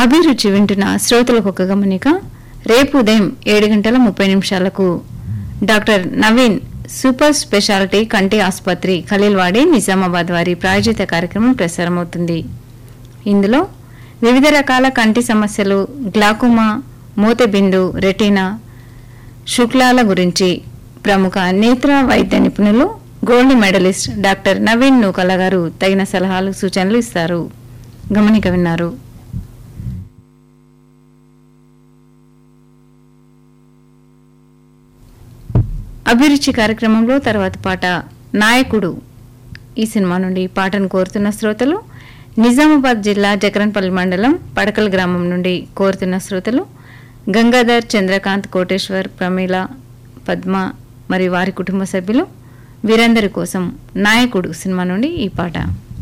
అభిరుచి వింటున్న శ్రోతలకు ఒక గమనిక రేపు ఉదయం ఏడు గంటల ముప్పై నిమిషాలకు డాక్టర్ నవీన్ సూపర్ స్పెషాలిటీ కంటి ఆసుపత్రి ఖలీల్వాడి నిజామాబాద్ వారి ప్రాయోజిత కార్యక్రమం ప్రసారమవుతుంది ఇందులో వివిధ రకాల కంటి సమస్యలు గ్లాకోమా మూతబిందు రెటీనా శుక్లాల గురించి ప్రముఖ నేత్ర వైద్య నిపుణులు gold medallist doctor Naveen Nookala గారు తగిన సలహాలు సూచనలు ఇస్తారు గమనిక విన్నారు అభిరుచి కార్యక్రమంలో తర్వాత పాట నాయకుడు ఈ సినిమా నుండి పాటను కోరుతున్న శ్రోతలు నిజామాబాద్ జిల్లా జకరన్పల్లి మండలం పడకల్ గ్రామం నుండి కోరుతున్న శ్రోతలు గంగాధర్ చంద్రకాంత్ కోటేశ్వర్ ప్రమీల పద్మ మరియు వారి కుటుంబ సభ్యులు వీరందరి కోసం నాయకుడు సినిమా నుండి ఈ పాట